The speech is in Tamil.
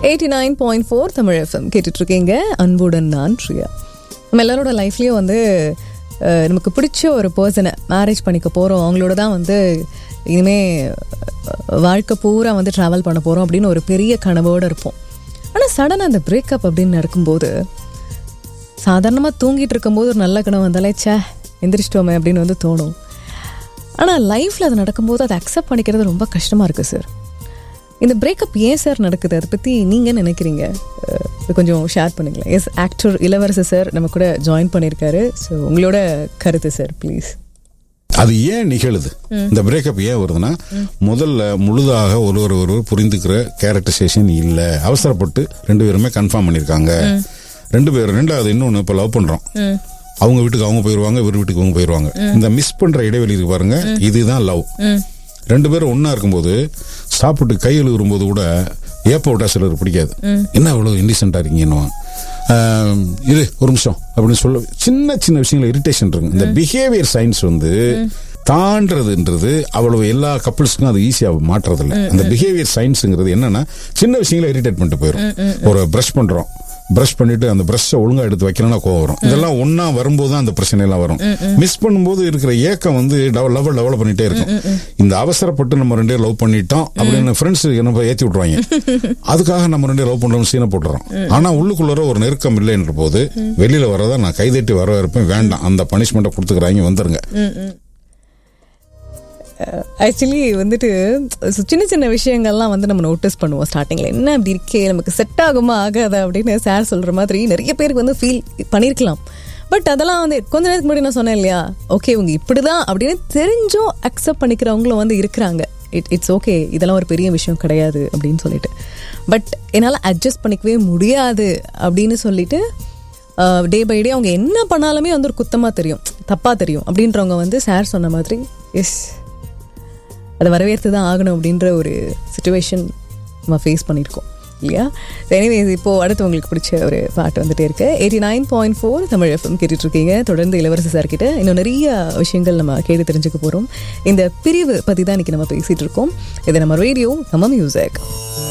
eighty nine point four Tamil FM கேட்டுட்டு இருக்கீங்க அன்புடன் நான் பிரியா நம்ம எல்லாரோட லைஃப்லேயும் வந்து அஹ், நமக்கு பிடிச்ச ஒரு பர்சனை மேரேஜ் பண்ணிக்க போகிறோம் அவங்களோட தான் வந்து இனிமே அஹ், வாழ்க்கை பூரா வந்து ட்ராவல் பண்ண போகிறோம் அப்படின்னு ஒரு பெரிய கனவோடு இருப்போம் ஆனால் சடனாக அந்த பிரேக்கப் அப்படின்னு நடக்கும்போது சாதாரணமாக தூங்கிட்டு இருக்கும்போது ஒரு நல்ல கனவு வந்தாலே ச்சே எந்திரிச்சிட்டோமே அப்படின்னு வந்து தோணும் ஆனால் லைஃப்பில் அது நடக்கும்போது அதை அக்செப்ட் பண்ணிக்கிறது ரொம்ப கஷ்டமாக இருக்குது சார் இந்த பிரேக்கப் ஏன் சார் நடக்குது அதை பற்றி நீங்கள் நினைக்கிறீங்க அஹ், இது கொஞ்சம் ஷேர் பண்ணுங்களேன் எஸ் ஆக்டர் இளவரசு சார் நம்ம கூட ஜாயின் பண்ணியிருக்காரு ஸோ உங்களோட கருத்து சார் ப்ளீஸ் அது ஏன் நிகழுது இந்த பிரேக்கப் ஏன் வருதுன்னா முதல்ல முழுதாக ஒருவர் ஒருவர் புரிந்துக்கிற கேரக்டரைசேஷன் இல்ல அவசரப்பட்டு ரெண்டு பேருமே கன்ஃபார்ம் பண்ணிருக்காங்க ரெண்டு பேரும் ரெண்டாவது இன்னொன்னு இப்ப லவ் பண்றோம் அவங்க வீட்டுக்கு அவங்க போயிருவாங்க இவர் வீட்டுக்கு அவங்க போயிருவாங்க இந்த மிஸ் பண்ற இடைவெளி இருக்கு பாருங்க இதுதான் லவ் ரெண்டு பேரும் ஒண்ணா இருக்கும்போது சாப்பிட்டு கை எழுவுறும்போது கூட ஏப்ப விட்டா சிலருக்கு பிடிக்காது என்ன அவ்வளவு இன்டிசென்டா இருக்கீங்கன்னு இது ஒரு நிமிஷம் அப்படின்னு சொல்ல சின்ன சின்ன விஷயங்கள் இரிட்டேஷன் இருக்கு இந்த பிஹேவியர் சயின்ஸ் வந்து தாண்டதுன்றது அவ்வளவு எல்லா கப்பிள்ஸ்க்கும் அது ஈஸியா மாற்றுறது இல்ல அந்த பிஹேவியர் சயின்ஸ்ங்கிறது என்னன்னா சின்ன விஷயங்களை இரிட்டேட் பண்ணிட்டு போயிடும் ஒரு பிரஷ் பண்றோம் பிரஷ் பண்ணிட்டு அந்த பிரஷ்ஷை ஒழுங்கா எடுத்து வைக்கலன்னா கோவம் வரும் இதெல்லாம் ஒண்ணா வரும்போது தான் அந்த பிரச்சனை எல்லாம் வரும் மிஸ் பண்ணும்போது இருக்கிற ஏக்கம் வந்து லெவல் டெவலப் பண்ணிட்டே இருக்கும் இந்த அவசரப்பட்டு நம்ம ரெண்டே லவ் பண்ணிட்டோம் அப்படின்னு ஃப்ரெண்ட்ஸ் என்ன ஏத்தி விட்டுருவாங்க அதுக்காக நம்ம ரெண்டே லவ் பண்றோம் சீனை போட்டுறோம் ஆனா உள்ளுக்குள்ளார ஒரு நெருக்கம் இல்லைன்ற போது வெளியில வரதா நான் கைதட்டி வர இருப்பேன் வேண்டாம் அந்த பனிஷ்மெண்ட்டை கொடுத்துக்கிறாங்க வந்துருங்க ஆக்சுவலி வந்துட்டு so சின்ன சின்ன விஷயங்கள்லாம் வந்து நம்ம நோட்டீஸ் பண்ணுவோம் ஸ்டார்டிங்கில் என்ன அப்படி இருக்கே நமக்கு செட் ஆகுமா ஆகாதா அப்படின்னு சார் சொல்கிற மாதிரி நிறைய பேருக்கு வந்து ஃபீல் பண்ணியிருக்கலாம் பட் அதெல்லாம் வந்து கொஞ்ச நேரத்துக்கு முன்னாடி நான் சொன்னேன் இல்லையா ஓகே இவங்க இப்படி தான் அப்படின்னு தெரிஞ்சும் அக்செப்ட் பண்ணிக்கிறவங்களும் வந்து இருக்கிறாங்க இட் இட்ஸ் ஓகே இதெல்லாம் ஒரு பெரிய விஷயம் கிடையாது அப்படின்னு சொல்லிட்டு பட் என்னால் அட்ஜஸ்ட் பண்ணிக்கவே முடியாது அப்படின்னு சொல்லிட்டு டே பை டே அவங்க என்ன பண்ணாலுமே வந்து ஒரு குத்தமாக தெரியும் தப்பாக தெரியும் அப்படின்றவங்க வந்து சார் சொன்ன மாதிரி எஸ் அதை வரவேற்று தான் ஆகணும் அப்படின்ற ஒரு சுச்சுவேஷன் நம்ம ஃபேஸ் பண்ணியிருக்கோம் இல்லையா எனிவேஸ் இப்போ அடுத்து உங்களுக்கு பிடிச்ச ஒரு பாட்டு வந்துட்டே இருக்கு eighty nine point four Tamil FM கேட்டுட்டு இருக்கீங்க தொடர்ந்து இளவரசி சார் கிட்ட இன்னும் நிறைய விஷயங்கள் நம்ம கேட்டு தெரிஞ்சுக்க போகிறோம் இந்த பிரிவு பற்றி தான் இன்னைக்கு நம்ம பேசிட்டு இருக்கோம் இது நம்ம ரேடியோ நம்ம மியூசிக்